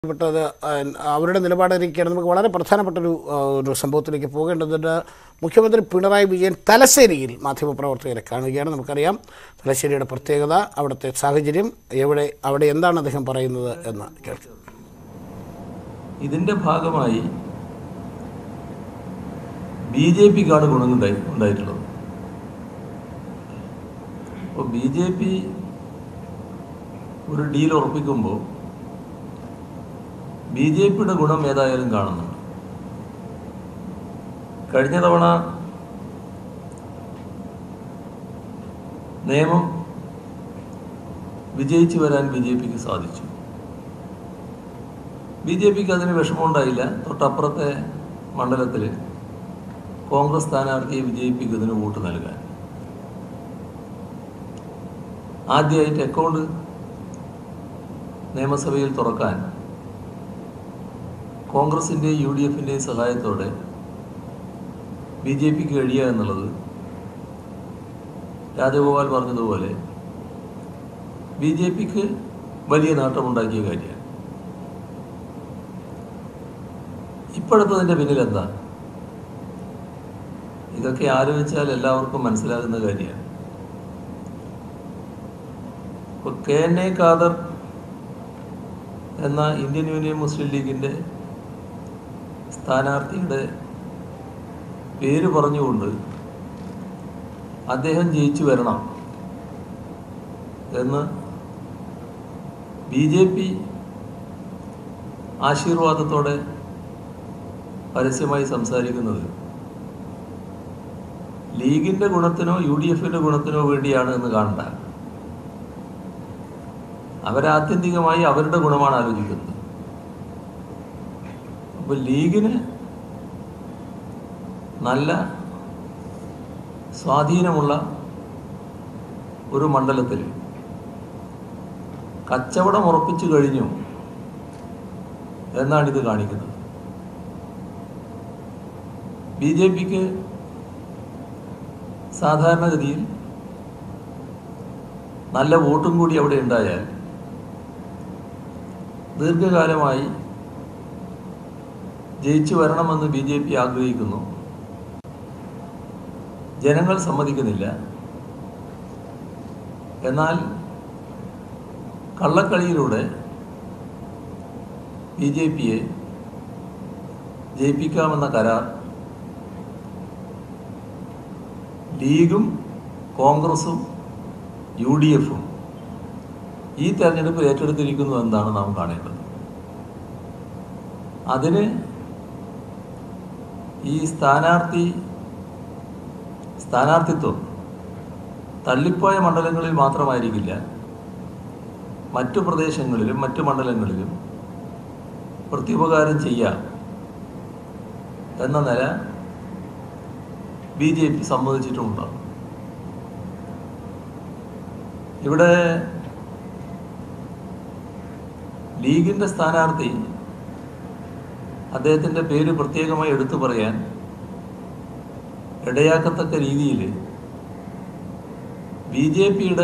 പ്പെട്ടത് അവരുടെ നിലപാടിരിക്കുകയാണ് നമുക്ക് വളരെ പ്രധാനപ്പെട്ടൊരു ആ, ഒരു സംഭവത്തിലേക്ക് പോകേണ്ടതുണ്ട് മുഖ്യമന്ത്രി പിണറായി വിജയൻ തലശ്ശേരിയിൽ മാധ്യമപ്രവർത്തകരെ കാണുകയാണ് നമുക്കറിയാം തലശ്ശേരിയുടെ പ്രത്യേകത അവിടുത്തെ സാഹചര്യം എവിടെ അവിടെ എന്താണ് അദ്ദേഹം പറയുന്നത് എന്ന് കേൾക്കാം ഇതിന്റെ ഭാഗമായി ബി ജെ പിക്കാണ് ഗുണമുണ്ടായി ഉണ്ടായിട്ടുള്ളത് അപ്പോൾ ബി ജെ പി ഒരു ഡീൽ ഉറപ്പിക്കുമ്പോൾ ബി ജെ പിയുടെ ഗുണം ഏതായാലും കാണുന്നുണ്ട് കഴിഞ്ഞ തവണ നിയമം വിജയിച്ചു വരാൻ ബി ജെ പിക്ക് സാധിച്ചു ബി ജെ പിക്ക് അതിന് വിഷമമുണ്ടായില്ല തൊട്ടപ്പുറത്തെ മണ്ഡലത്തിൽ കോൺഗ്രസ് സ്ഥാനാർത്ഥിയെ വിജയിപ്പിക്കുന്നതിന് വോട്ട് നൽകാൻ ആദ്യമായിട്ട് അക്കൗണ്ട് നിയമസഭയിൽ തുറക്കാൻ കോൺഗ്രസിൻ്റെയും യു ഡി എഫിൻ്റെയും സഹായത്തോടെ ബി ജെ പിക്ക് കഴിയുക എന്നുള്ളത് രാജഗോപാൽ പറഞ്ഞതുപോലെ ബി ജെ പിക്ക് വലിയ നേട്ടമുണ്ടാക്കിയ കാര്യമാണ് ഇപ്പോഴത്തതിൻ്റെ പിന്നിൽ എന്താ ഇതൊക്കെ ആലോചിച്ചാൽ എല്ലാവർക്കും മനസ്സിലാകുന്ന കാര്യമാണ് ഇപ്പോൾ കെ എൻ എ ഖാദർ എന്ന ഇന്ത്യൻ യൂണിയൻ മുസ്ലിം ലീഗിൻ്റെ സ്ഥാനാർത്ഥിയുടെ പേര് പറഞ്ഞുകൊണ്ട് അദ്ദേഹം ജയിച്ചു വരണം എന്ന് ബി ജെ പി ആശീർവാദത്തോടെ പരസ്യമായി സംസാരിക്കുന്നത് ലീഗിന്റെ ഗുണത്തിനോ യു ഡി എഫിന്റെ ഗുണത്തിനോ വേണ്ടിയാണ് എന്ന് കാണണ്ട അവരാത്യന്തികമായി അവരുടെ ഗുണമാണ് ആലോചിക്കുന്നത് അപ്പൊ ലീഗിന് നല്ല സ്വാധീനമുള്ള ഒരു മണ്ഡലത്തിൽ കച്ചവടം ഉറപ്പിച്ചു കഴിഞ്ഞു എന്നാണ് ഇത് കാണിക്കുന്നത് ബി ജെ പിക്ക് സാധാരണഗതിയിൽ നല്ല വോട്ടും കൂടി അവിടെ ഉണ്ടായാൽ ദീർഘകാലമായി ജയിച്ചു വരണമെന്ന് ബി ജെ പി ആഗ്രഹിക്കുന്നു ജനങ്ങൾ സമ്മതിക്കുന്നില്ല എന്നാൽ കള്ളക്കളിയിലൂടെ ബി ജെ പിയെ ജയിപ്പിക്കാമെന്ന കരാർ ലീഗും കോൺഗ്രസും യു ഡി എഫും ഈ തെരഞ്ഞെടുപ്പ് ഏറ്റെടുത്തിരിക്കുന്നു എന്നാണ് നാം കാണേണ്ടത് അതിന് ഈ സ്ഥാനാർത്ഥി സ്ഥാനാർത്ഥിത്വം തള്ളിപ്പോയ മണ്ഡലങ്ങളിൽ മാത്രമായിരിക്കില്ല മറ്റു പ്രദേശങ്ങളിലും മറ്റു മണ്ഡലങ്ങളിലും പ്രത്യുപകാരം ചെയ്യാം എന്ന നില ബി ജെ പി സമ്മതിച്ചിട്ടുമുണ്ട് ഇവിടെ ലീഗിന്റെ സ്ഥാനാർത്ഥി അദ്ദേഹത്തിന്റെ പേര് പ്രത്യേകമായി എടുത്തു പറയാൻ ഇടയാക്കത്തക്ക രീതിയിൽ ബി ജെ പിയുടെ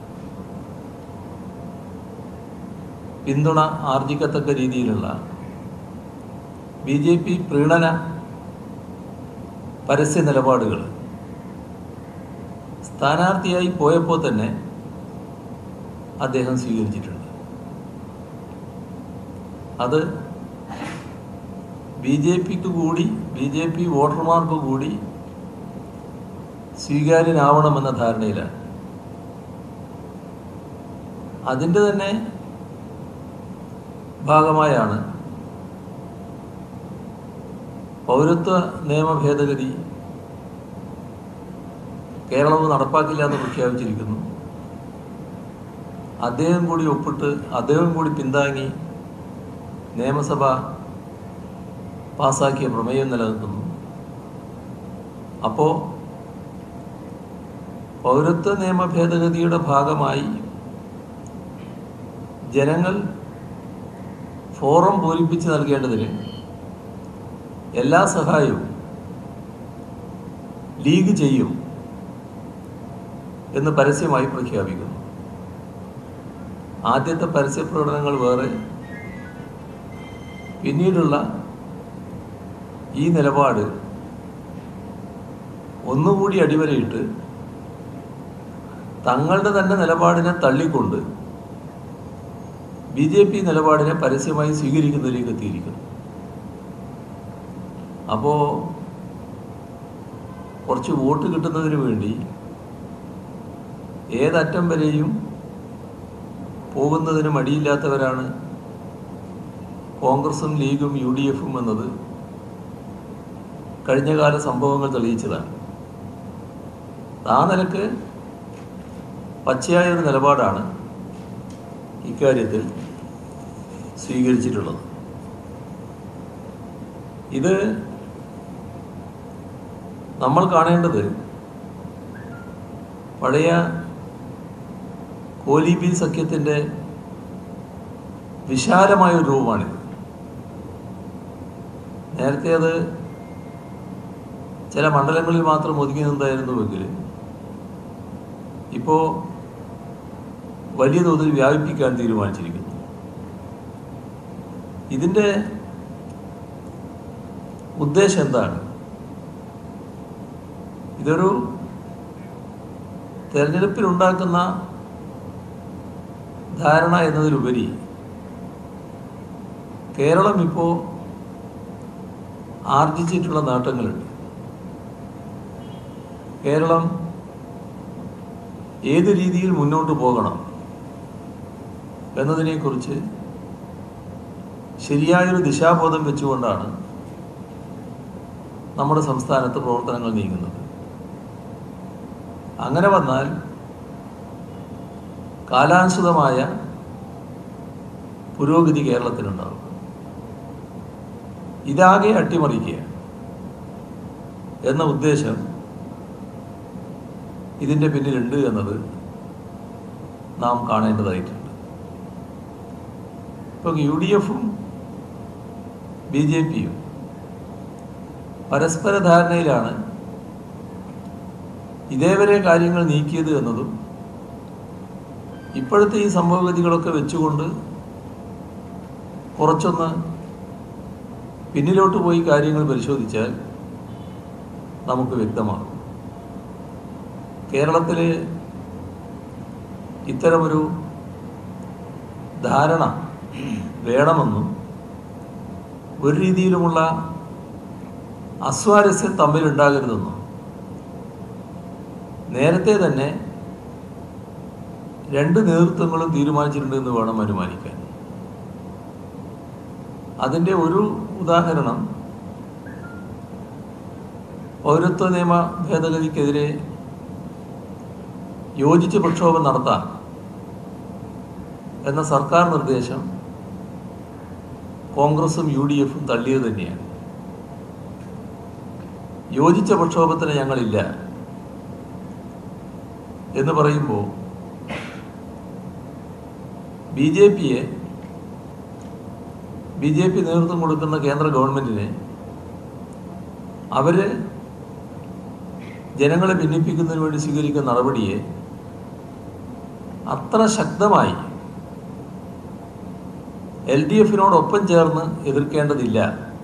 പിന്തുണ ആർജിക്കത്തക്ക രീതിയിലുള്ള ബി ജെ പി പ്രീണന പരസ്യ നിലപാടുകൾ സ്ഥാനാർത്ഥിയായി പോയപ്പോൾ തന്നെ അദ്ദേഹം സ്വീകരിച്ചിട്ടുണ്ട് അത് ബി ജെ പിക്ക് കൂടി ബി ജെ പി വോട്ടർമാർക്ക് കൂടി സ്വീകാര്യനാവണമെന്ന ധാരണയിലാണ് അതിൻ്റെ തന്നെ ഭാഗമായാണ് പൗരത്വ നിയമ ഭേദഗതി കേരളം നടപ്പാക്കില്ല എന്ന് പ്രഖ്യാപിച്ചിരിക്കുന്നു അദ്ദേഹം കൂടി ഒപ്പിട്ട് അദ്ദേഹം കൂടി പിന്താങ്ങി നിയമസഭ പാസാക്കിയ പ്രമേയം നിലനിൽക്കുന്നു അപ്പോൾ പൗരത്വ നിയമ ഭേദഗതിയുടെ ഭാഗമായി ജനങ്ങൾ ഫോറം പൂരിപ്പിച്ച് നൽകേണ്ടതിന് എല്ലാ സഹായവും ലീഗ് ചെയ്യും എന്ന് പരസ്യമായി പ്രഖ്യാപിക്കുന്നു ആദ്യത്തെ പരസ്യ പ്രകടനങ്ങൾ വേറെ പിന്നീടുള്ള ഈ നിലപാട് ഒന്നുകൂടി അടിവരയിട്ട് തങ്ങളുടെ തന്നെ നിലപാടിനെ തള്ളിക്കൊണ്ട് ബി ജെ പി നിലപാടിനെ പരസ്യമായി സ്വീകരിക്കുന്നതിലേക്ക് എത്തിയിരിക്കുന്നു അപ്പോൾ കുറച്ച് വോട്ട് കിട്ടുന്നതിന് വേണ്ടി ഏതറ്റം വരെയും പോകുന്നതിന് മടിയില്ലാത്തവരാണ് കോൺഗ്രസും ലീഗും യു ഡി എഫും എന്നത് കഴിഞ്ഞകാല സംഭവങ്ങൾ തെളിയിച്ചതാണ് ആ നിലക്ക് പച്ചയായ ഒരു നിലപാടാണ് ഇക്കാര്യത്തിൽ സ്വീകരിച്ചിട്ടുള്ളത് ഇത് നമ്മൾ കാണേണ്ടത് പഴയ കോലിബി സഖ്യത്തിൻ്റെ വിശാലമായ ഒരു രൂപമാണിത് നേരത്തെ അത് ചില മണ്ഡലങ്ങളിൽ മാത്രം ഒതുങ്ങി നിന്നായിരുന്നുവെങ്കിൽ ഇപ്പോൾ വലിയ തോതിൽ വ്യാപിപ്പിക്കാൻ തീരുമാനിച്ചിരിക്കുന്നു ഇതിൻ്റെ ഉദ്ദേശം എന്താണ് ഇതൊരു തെരഞ്ഞെടുപ്പിലുണ്ടാക്കുന്ന ധാരണ എന്നതിലുപരി കേരളം ഇപ്പോൾ ആർജിച്ചിട്ടുള്ള നേട്ടങ്ങളുണ്ട് കേരളം ഏത് രീതിയിൽ മുന്നോട്ട് പോകണം എന്നതിനെക്കുറിച്ച് ശരിയായൊരു ദിശാബോധം വെച്ചുകൊണ്ടാണ് നമ്മുടെ സംസ്ഥാനത്ത് പ്രവർത്തനങ്ങൾ നീങ്ങുന്നത് അങ്ങനെ വന്നാൽ കാലാനുസൃതമായ പുരോഗതി കേരളത്തിനുണ്ടാവും ഇതാകെ അട്ടിമറിക്കുക എന്ന ഉദ്ദേശം ഇതിൻ്റെ പിന്നിലുണ്ട് എന്നത് നാം കാണേണ്ടതായിട്ടുണ്ട് ഇപ്പം യു ഡി എഫും ബി ജെ പിയും പരസ്പര ധാരണയിലാണ് ഇതേവരെ കാര്യങ്ങൾ നീക്കിയത് എന്നതും ഇപ്പോഴത്തെ ഈ സംഭവഗതികളൊക്കെ വെച്ചുകൊണ്ട് കുറച്ചൊന്ന് പിന്നിലോട്ട് പോയി കാര്യങ്ങൾ പരിശോധിച്ചാൽ നമുക്ക് വ്യക്തമാകും കേരളത്തിൽ ഇത്തരമൊരു ധാരണ വേണമെന്നും ഒരു രീതിയിലുമുള്ള അസ്വാരസ്യം തമ്മിലുണ്ടാകരുതെന്നും നേരത്തെ തന്നെ രണ്ട് നേതൃത്വങ്ങളും തീരുമാനിച്ചിട്ടുണ്ടെന്ന് വേണം അനുമാനിക്കാൻ അതിൻ്റെ ഒരു ഉദാഹരണം പൗരത്വ നിയമ ഭേദഗതിക്കെതിരെ യോജിച്ച് പ്രക്ഷോഭം നടത്താം എന്ന സർക്കാർ നിർദ്ദേശം കോൺഗ്രസും യു ഡി എഫും തള്ളിയത് തന്നെയാണ് യോജിച്ച പ്രക്ഷോഭത്തിന് ഞങ്ങളില്ല എന്ന് പറയുമ്പോൾ ബി ജെ പിയെ ബി ജെ പി നേതൃത്വം കൊടുക്കുന്ന കേന്ദ്ര ഗവൺമെൻറ്റിനെ അവർ ജനങ്ങളെ ഭിന്നിപ്പിക്കുന്നതിന് വേണ്ടി സ്വീകരിക്കുന്ന നടപടിയെ അത്ര ശക്തമായി എൽ ഡി എഫിനോടൊപ്പം ചേർന്ന് എതിർക്കേണ്ടതില്ല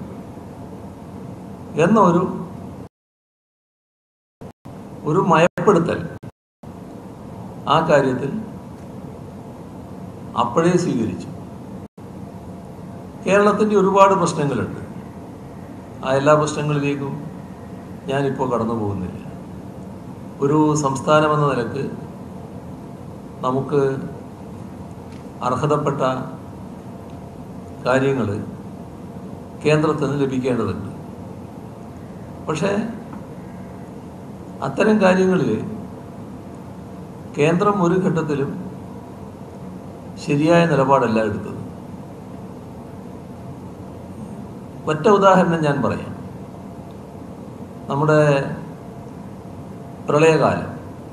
എന്നൊരു ഒരു മയപ്പെടുത്തൽ ആ കാര്യത്തിൽ അപ്പോഴേ സ്വീകരിച്ചു കേരളത്തിൻ്റെ ഒരുപാട് പ്രശ്നങ്ങളുണ്ട് ആ എല്ലാ പ്രശ്നങ്ങളിലേക്കും ഞാനിപ്പോൾ കടന്നു പോകുന്നില്ല ഒരു സംസ്ഥാനമെന്ന നിലക്ക് നമുക്ക് അർഹതപ്പെട്ട കാര്യങ്ങൾ കേന്ദ്രത്തിൽ നിന്ന് ലഭിക്കേണ്ടതുണ്ട് പക്ഷേ അത്തരം കാര്യങ്ങളിൽ കേന്ദ്രം ഒരു ഘട്ടത്തിലും ശരിയായ നിലപാടല്ല എടുത്തത് ഒറ്റ ഉദാഹരണം ഞാൻ പറയാം നമ്മുടെ പ്രളയകാലം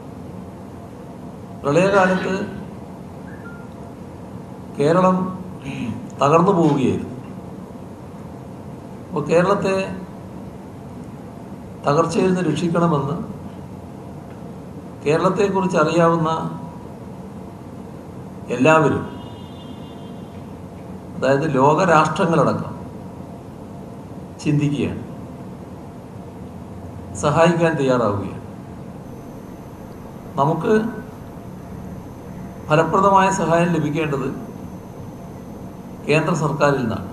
പ്രളയകാലത്ത് കേരളം തകർന്നു പോവുകയായിരുന്നു അപ്പോൾ കേരളത്തെ തകർച്ചയിൽ നിന്ന് രക്ഷിക്കണമെന്ന് കേരളത്തെക്കുറിച്ച് അറിയാവുന്ന എല്ലാവരും അതായത് ലോകരാഷ്ട്രങ്ങളടക്കം ചിന്തിക്കുകയാണ് സഹായിക്കാൻ തയ്യാറാവുകയാണ് നമുക്ക് ഫലപ്രദമായ സഹായം ലഭിക്കേണ്ടത് കേന്ദ്ര സർക്കാരിൽ നിന്നാണ്